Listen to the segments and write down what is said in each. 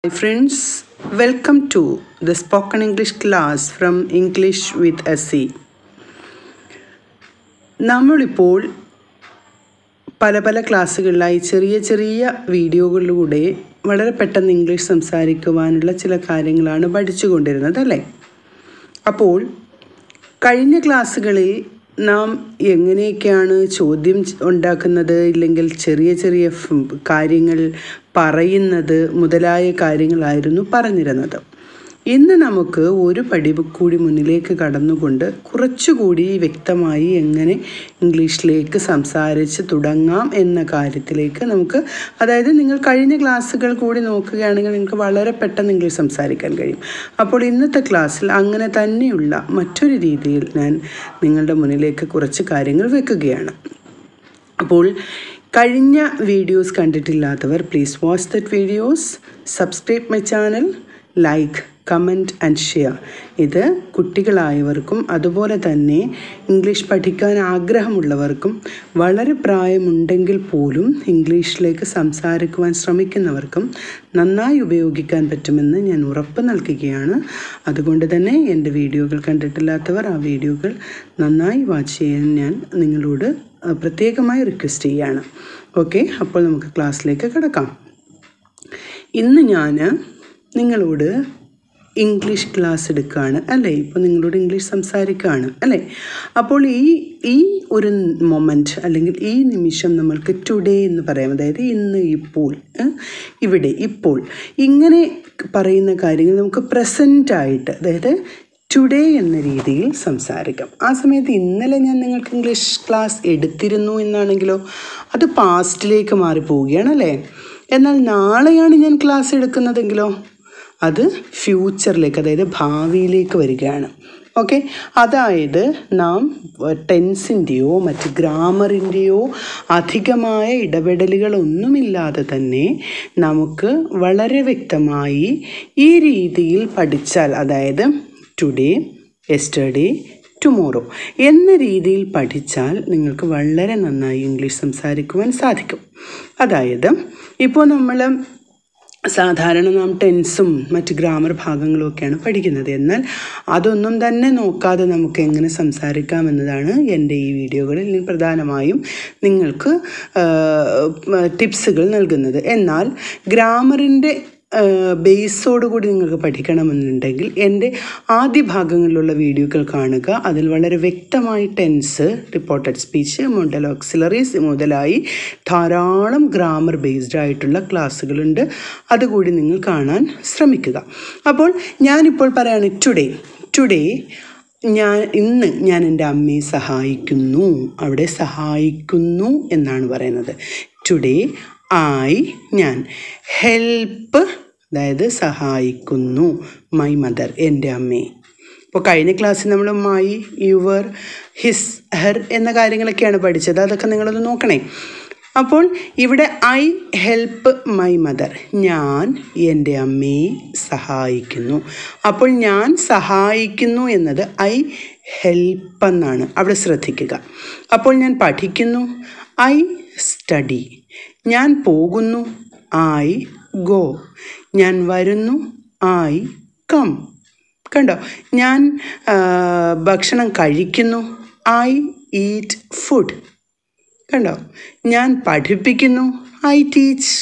Hi friends, welcome to the spoken English class from English with SE. നമ്മളിപ്പോൾ പല പല ക്ലാസ്സുകളിലായി ചെറിയ ചെറിയ വീഡിയോകളിലൂടെ വളരെ പെട്ടെന്ന് ഇംഗ്ലീഷ് സംസാരിക്കുവാനുള്ള ചില കാര്യങ്ങളാണ് പഠിച്ചുകൊണ്ടിരുന്നത് അല്ലേ അപ്പോൾ കഴിഞ്ഞ ക്ലാസ്സുകളിൽ നാം എങ്ങനെയൊക്കെയാണ് ചോദ്യം ച- ഉണ്ടാക്കുന്നത് ഇല്ലെങ്കിൽ ചെറിയ ചെറിയ ഫ്- കാര്യങ്ങൾ പറയുന്നത് മുതലായ കാര്യങ്ങളായിരുന്നു പറഞ്ഞിരുന്നത് ഇന്ന് നമുക്ക് ഒരു പടി കൂടി മുന്നിലേക്ക് കടന്നുകൊണ്ട് കുറച്ചുകൂടി വ്യക്തമായി എങ്ങനെ ഇംഗ്ലീഷിലേക്ക് സംസാരിച്ച് തുടങ്ങാം എന്ന കാര്യത്തിലേക്ക് നമുക്ക് അതായത് നിങ്ങൾ കഴിഞ്ഞ ക്ലാസ്സുകൾ കൂടി നോക്കുകയാണെങ്കിൽ നിങ്ങൾക്ക് വളരെ പെട്ടെന്ന് ഇംഗ്ലീഷ് സംസാരിക്കാൻ കഴിയും അപ്പോൾ ഇന്നത്തെ ക്ലാസ്സിൽ അങ്ങനെ തന്നെയുള്ള മറ്റൊരു രീതിയിൽ ഞാൻ നിങ്ങളുടെ മുന്നിലേക്ക് കുറച്ച് കാര്യങ്ങൾ വെക്കുകയാണ് അപ്പോൾ കഴിഞ്ഞ വീഡിയോസ് കണ്ടിട്ടില്ലാത്തവർ please watch that videos subscribe my channel like comment and share ഇത് കുട്ടികളായവർക്കും അതുപോലെ തന്നെ ഇംഗ്ലീഷ് പഠിക്കാൻ ആഗ്രഹമുള്ളവർക്കും വളരെ പ്രായമുണ്ടെങ്കിൽ പോലും ഇംഗ്ലീഷിലേക്ക് സംസാരിക്കുവാൻ ശ്രമിക്കുന്നവർക്കും നന്നായി ഉപയോഗിക്കാൻ പറ്റുമെന്ന് ഞാൻ ഉറപ്പ് നൽകുകയാണ് അതുകൊണ്ട് തന്നെ എൻ്റെ വീഡിയോകൾ കണ്ടിട്ടില്ലാത്തവർ ആ വീഡിയോകൾ നന്നായി വാച്ച് ചെയ്യാൻ ഞാൻ നിങ്ങളോട് അഹ്, പ്രത്യേകമായി റിക്വസ്റ്റ് ചെയ്യുകയാണ് ഓക്കെ അപ്പോൾ നമുക്ക് ക്ലാസ്സിലേക്ക് കിടക്കാം ഇന്ന് ഞാൻ നിങ്ങളോട് ഇംഗ്ലീഷ് ക്ലാസ് എടുക്കുകയാണ് അല്ലേ ഇപ്പോൾ നിങ്ങളോട് ഇംഗ്ലീഷ് സംസാരിക്കുകയാണ് അല്ലേ അപ്പോൾ ഈ ഈ ഒരു മൊമെൻറ്റ് അല്ലെങ്കിൽ ഈ നിമിഷം നമ്മൾക്ക് ടുഡേ എന്ന് പറയാം അതായത് ഇന്ന് ഇപ്പോൾ ഏ, ഇവിടെ ഇപ്പോൾ ഇങ്ങനെ പറയുന്ന കാര്യങ്ങൾ നമുക്ക് പ്രസൻ്റ് ആയിട്ട് അതായത് ടുഡേ എന്ന രീതിയിൽ സംസാരിക്കാം ആ സമയത്ത് ഇന്നലെ ഞാൻ നിങ്ങൾക്ക് ഇംഗ്ലീഷ് ക്ലാസ് എടുത്തിരുന്നു എന്നാണെങ്കിലോ അത് പാസ്റ്റിലേക്ക് മാറിപ്പോവുകയാണ് അല്ലേ എന്നാൽ നാളെയാണ് ഞാൻ ക്ലാസ് എടുക്കുന്നതെങ്കിലോ അത് ഫ്യൂച്ചറിലേക്ക് അതായത് ഭാവിയിലേക്ക് വരികയാണ് ഓക്കെ അതായത് നാം ടെൻസിൻ്റെയോ മറ്റ് ഗ്രാമറിൻ്റെയോ അധികമായ ഇടപെടലുകളൊന്നുമില്ലാതെ തന്നെ നമുക്ക് വളരെ വ്യക്തമായി ഈ രീതിയിൽ പഠിച്ചാൽ അതായത് ടുഡേ എസ്റ്റർഡേ ടുമോറോ എന്ന രീതിയിൽ പഠിച്ചാൽ നിങ്ങൾക്ക് വളരെ നന്നായി ഇംഗ്ലീഷ് സംസാരിക്കുവാൻ സാധിക്കും അതായത് ഇപ്പോൾ നമ്മൾ സാധാരണ നാം ടെൻസും മറ്റ് ഗ്രാമർ ഭാഗങ്ങളും ഒക്കെയാണ് പഠിക്കുന്നത് എന്നാൽ അതൊന്നും തന്നെ നോക്കാതെ നമുക്ക് എങ്ങനെ സംസാരിക്കാം എന്നതാണ് എൻ്റെ ഈ വീഡിയോകളിൽ ഞാൻ പ്രധാനമായും നിങ്ങൾക്ക് ടിപ്സുകൾ നൽകുന്നത് എന്നാൽ ഗ്രാമറിൻ്റെ ബേസോട് കൂടി നിങ്ങൾക്ക് പഠിക്കണമെന്നുണ്ടെങ്കിൽ എൻ്റെ ആദ്യ ഭാഗങ്ങളിലുള്ള വീഡിയോകൾ കാണുക അതിൽ വളരെ വ്യക്തമായി tense reported speech modal auxiliaries മുതലായി ധാരാളം ഗ്രാമർ ബേസ്ഡ് ആയിട്ടുള്ള ക്ലാസ്സുകളുണ്ട് അതുകൂടി നിങ്ങൾ കാണാൻ ശ്രമിക്കുക അപ്പോൾ ഞാനിപ്പോൾ പറയാണ് ടുഡേ ടുഡേ ഞാൻ ഇന്ന് ഞാൻ എൻ്റെ അമ്മയെ സഹായിക്കുന്നു അവിടെ സഹായിക്കുന്നു എന്നാണ് പറയുന്നത് ടുഡേ ഐ ഞാൻ ഹെൽപ്പ് അതായത് സഹായിക്കുന്നു മൈ മദർ എൻ്റെ അമ്മയെ ഇപ്പോൾ കഴിഞ്ഞ ക്ലാസ്സിൽ നമ്മൾ മൈ യുവർ ഹിസ് ഹെർ എന്ന കാര്യങ്ങളൊക്കെയാണ് പഠിച്ചത് അതൊക്കെ നിങ്ങളൊന്ന് നോക്കണേ അപ്പോൾ ഇവിടെ ഐ ഹെൽപ്പ് മൈ മദർ ഞാൻ എൻ്റെ അമ്മയെ സഹായിക്കുന്നു അപ്പോൾ ഞാൻ സഹായിക്കുന്നു എന്നത് ഐ ഹെൽപ്പ് എന്നാണ് അവിടെ ശ്രദ്ധിക്കുക അപ്പോൾ ഞാൻ പഠിക്കുന്നു ഐ സ്റ്റഡി ഞാൻ പോകുന്നു ഐ ഗോ ഞാൻ വരുന്നു ഐ കം കണ്ടോ ഞാൻ ആ, ഭക്ഷണം കഴിക്കുന്നു ഐ ഈറ്റ് ഫുഡ് കണ്ടോ ഞാൻ പഠിപ്പിക്കുന്നു ഐ ടീച്ച്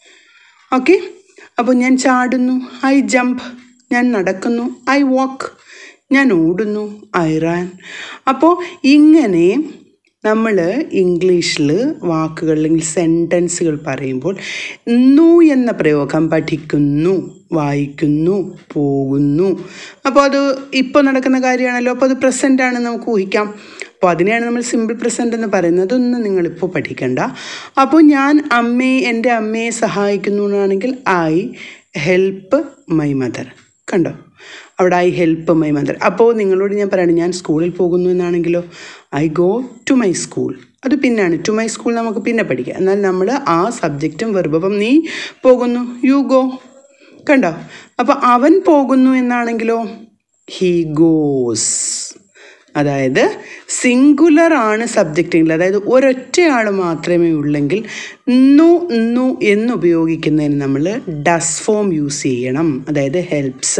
ഓക്കെ അപ്പോൾ ഞാൻ ചാടുന്നു ഐ ജമ്പ് ഞാൻ നടക്കുന്നു ഐ വാക്ക് ഞാൻ ഓടുന്നു ഐ റാൻ അപ്പോൾ ഇങ്ങനെ നമ്മൾ ഇംഗ്ലീഷിൽ വാക്കുകൾ അല്ലെങ്കിൽ സെൻറ്റൻസുകൾ പറയുമ്പോൾ നു എന്ന പ്രയോഗം പഠിക്കുന്നു വായിക്കുന്നു പോകുന്നു അപ്പോൾ അത് ഇപ്പോൾ നടക്കുന്ന കാര്യമാണല്ലോ അപ്പോൾ അത് പ്രസൻ്റ് ആണ് നമുക്ക് ഊഹിക്കാം അപ്പോൾ അതിനെയാണ് നമ്മൾ സിമ്പിൾ പ്രസൻ്റ് എന്ന് പറയുന്നത് അതൊന്നും നിങ്ങളിപ്പോൾ പഠിക്കണ്ട അപ്പോൾ ഞാൻ അമ്മയെ എൻ്റെ അമ്മയെ സഹായിക്കുന്നു എന്നാണെങ്കിൽ ഐ ഹെൽപ്പ് മൈ മദർ കണ്ടോ അവിടെ ഐ ഹെൽപ്പ് മൈ മദർ അപ്പോൾ നിങ്ങളോട് ഞാൻ പറയണം ഞാൻ സ്കൂളിൽ പോകുന്നു എന്നാണെങ്കിലോ I go to my school അത് പിന്നാണ് ടു മൈ സ്കൂൾ നമുക്ക് പിന്നെ പഠിക്കാം എന്നാൽ നമ്മൾ ആ സബ്ജക്റ്റും വെറുപ്പം നീ പോകുന്നു യു ഗോ കണ്ടോ അപ്പോൾ അവൻ പോകുന്നു എന്നാണെങ്കിലോ ഹീ ഗോസ് അതായത് സിംഗുലർ ആണ് സബ്ജക്റ്റെങ്കിൽ അതായത് ഒരൊറ്റയാൾ മാത്രമേ ഉള്ളെങ്കിൽ നു നു എന്ന് ഉപയോഗിക്കുന്നതിന് നമ്മൾ ഡസ് ഫോം യൂസ് ചെയ്യണം അതായത് ഹെൽപ്സ്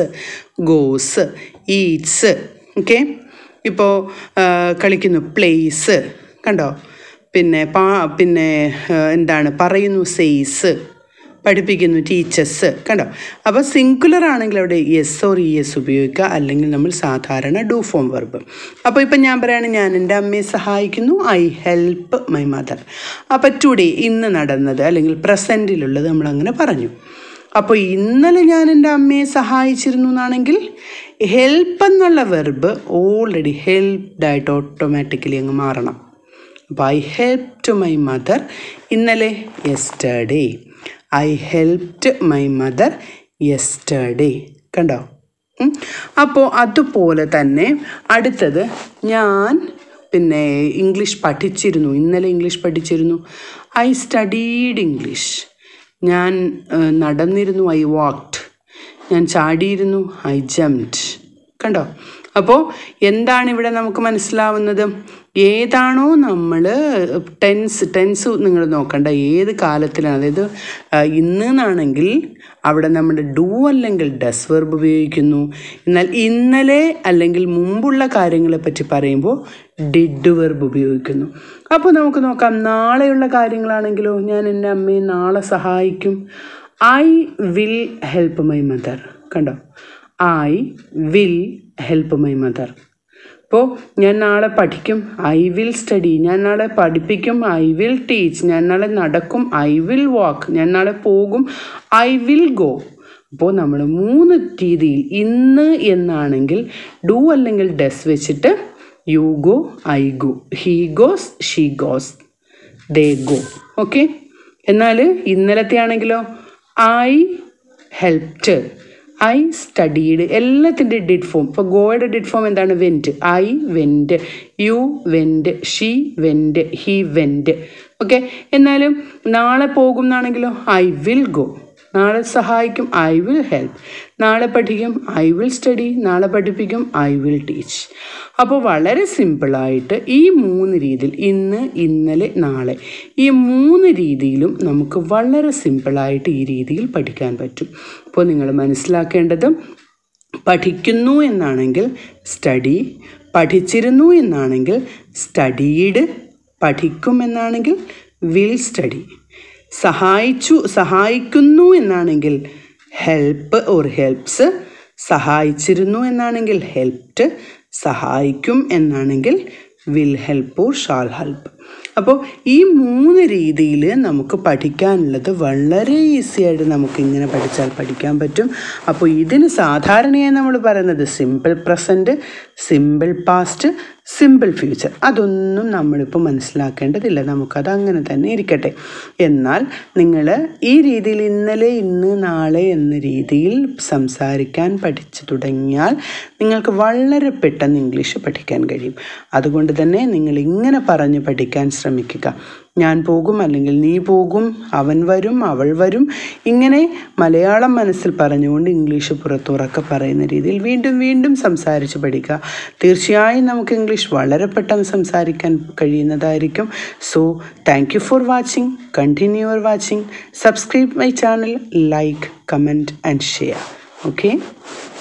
ഗോസ് ഈറ്റ്സ് ഓക്കെ ഇപ്പോൾ കളിക്കുന്നു പ്ലേസ് കണ്ടോ പിന്നെ പാ പിന്നെ ആ, എന്താണ് പറയുന്നു സെയ്സ് പഠിപ്പിക്കുന്നു ടീച്ചേഴ്സ് കണ്ടോ അപ്പോൾ സിംഗുലർ ആണെങ്കിൽ അവിടെ യെസ് ഓർ ഇ എസ് ഉപയോഗിക്കുക അല്ലെങ്കിൽ നമ്മൾ സാധാരണ ഡു ഫോം വെർബ് അപ്പോൾ ഇപ്പം ഞാൻ പറയുകയാണ് ഞാൻ എൻ്റെ അമ്മയെ സഹായിക്കുന്നു ഐ ഹെൽപ്പ് മൈ മദർ അപ്പോൾ ടുഡേ ഇന്ന് നടന്നത് അല്ലെങ്കിൽ പ്രസൻറ്റിലുള്ളത് നമ്മളങ്ങനെ പറഞ്ഞു അപ്പോൾ ഇന്നലെ ഞാൻ എൻ്റെ അമ്മയെ സഹായിച്ചിരുന്നു എന്നാണെങ്കിൽ ഹെൽപ്പ് എന്നുള്ള വെർബ് ഓൾറെഡി ഹെൽപ്ഡായിട്ട് ഓട്ടോമാറ്റിക്കലി അങ്ങ് മാറണം അപ്പോൾ I help to my mother ഇന്നലെ yesterday I helped my mother yesterday കണ്ടോ ഉം. അപ്പോൾ അതുപോലെ തന്നെ അടുത്തത് ഞാൻ പിന്നെ ഇംഗ്ലീഷ് പഠിച്ചിരുന്നു ഇന്നലെ ഇംഗ്ലീഷ് പഠിച്ചിരുന്നു ഐ സ്റ്റഡീഡ് ഇംഗ്ലീഷ് ഞാൻ ആ, നടന്നിരുന്നു ഐ വാക്ഡ് ഞാൻ ചാടിയിരുന്നു ഐ ജംപ്ഡ് കണ്ടോ അപ്പോൾ എന്താണ് ഇവിടെ നമുക്ക് മനസ്സിലാവുന്നത് ഏതാണോ നമ്മൾ ടെൻസ് ടെൻസ് നിങ്ങൾ നോക്കണ്ട ഏത് കാലത്തിലാണ് അതായത് ആ, ഇന്ന് എന്നാണെങ്കിൽ അവിടെ നമ്മുടെ ഡു അല്ലെങ്കിൽ ഡസ് വെർബ് ഉപയോഗിക്കുന്നു എന്നാൽ ഇന്നലെ അല്ലെങ്കിൽ മുമ്പുള്ള കാര്യങ്ങളെ പറ്റി പറയുമ്പോൾ ഡിഡ് വെർബ് ഉപയോഗിക്കുന്നു അപ്പോൾ നമുക്ക് നോക്കാം നാളെയുള്ള കാര്യങ്ങളാണെങ്കിലോ ഞാൻ എൻ്റെ അമ്മയെ നാളെ സഹായിക്കും I will help my mother കണ്ടോ I will help my mother അപ്പോൾ ഞാൻ നാളെ പഠിക്കും ഐ വിൽ സ്റ്റഡി ഞാൻ നാളെ പഠിപ്പിക്കും ഐ വിൽ ടീച്ച് ഞാൻ നാളെ നടക്കും ഐ വിൽ വാക്ക് ഞാൻ നാളെ പോകും ഐ വിൽ ഗോ അപ്പോൾ നമ്മൾ മൂന്ന് രീതിയിൽ ഇന്ന് എന്നാണെങ്കിൽ ഡു അല്ലെങ്കിൽ ഡസ് വെച്ചിട്ട് you go I go he goes she goes they go okay എന്നാൽ ഇന്നലത്തെ ആണെങ്കിലോ ഐ ഹെൽപ്ഡ് ഐ സ്റ്റഡീഡ് എല്ലാത്തിൻ്റെ ഡിഡ് ഫോം ഇപ്പോൾ ഗോയുടെ ഡിഡ് ഫോം എന്താണ് went I went you went she went he went okay എന്നാലും നാളെ പോകും എന്നാണെങ്കിലോ ഐ വിൽ ഗോ നാളെ സഹായിക്കും ഐ വിൽ ഹെൽപ്പ് നാളെ പഠിക്കും ഐ വിൽ സ്റ്റഡി നാളെ പഠിപ്പിക്കും ഐ വിൽ ടീച്ച് അപ്പോൾ വളരെ സിമ്പിളായിട്ട് ഈ മൂന്ന് രീതിയിൽ ഇന്ന് ഇന്നലെ നാളെ ഈ മൂന്ന് രീതിയിലും നമുക്ക് വളരെ സിമ്പിളായിട്ട് ഈ രീതിയിൽ പഠിക്കാൻ പറ്റും അപ്പോൾ നിങ്ങൾ മനസ്സിലാക്കേണ്ടത് പഠിക്കുന്നു എന്നാണെങ്കിൽ സ്റ്റഡി പഠിച്ചിരുന്നു എന്നാണെങ്കിൽ സ്റ്റഡീഡ് പഠിക്കും എന്നാണെങ്കിൽ വിൽ സ്റ്റഡി സഹായിച്ചു സഹായിക്കുന്നു എന്നാണെങ്കിൽ ഹെൽപ്പ് ഓർ ഹെൽപ്സ് സഹായിച്ചിരുന്നു എന്നാണെങ്കിൽ ഹെൽപ്ഡ് സഹായിക്കും എന്നാണെങ്കിൽ will help or shall help അപ്പോൾ ഈ മൂന്ന് രീതിയിൽ നമുക്ക് പഠിക്കാനുള്ളത് വളരെ ഈസി ആയിട്ട് നമുക്ക് ഇങ്ങനെ പഠിച്ചാൽ പഠിക്കാൻ പറ്റും അപ്പോൾ ഇതിന് സാധാരണയായി നമ്മൾ പറയുന്നത് simple present simple past simple future അതൊന്നും നമ്മളിപ്പോൾ മനസ്സിലാക്കേണ്ടതില്ല നമുക്കത് അങ്ങനെ തന്നെ ഇരിക്കട്ടെ എന്നാൽ നിങ്ങൾ ഈ രീതിയിൽ ഇന്നലെ ഇന്ന് നാളെ എന്ന രീതിയിൽ സംസാരിക്കാൻ പഠിച്ചു തുടങ്ങിയാൽ നിങ്ങൾക്ക് വളരെ പെട്ടെന്ന് ഇംഗ്ലീഷ് പഠിക്കാൻ കഴിയും അതുകൊണ്ട് തന്നെ നിങ്ങൾ ഇങ്ങനെ പറഞ്ഞ് പഠിക്കാൻ ശ്രമിക്കുക ഞാൻ പോകും അല്ലെങ്കിൽ നീ പോകും അവൻ വരും അവൾ വരും ഇങ്ങനെ മലയാളം മനസ്സിൽ പറഞ്ഞുകൊണ്ട് ഇംഗ്ലീഷ് പുറത്തുറക്കെ പറയുന്ന രീതിയിൽ വീണ്ടും വീണ്ടും സംസാരിച്ച് പഠിക്കുക തീർച്ചയായും നമുക്ക് ഇംഗ്ലീഷ് വളരെ പെട്ടെന്ന് സംസാരിക്കാൻ കഴിയുന്നതായിരിക്കും so thank you for watching continue your watching subscribe my channel like comment and share okay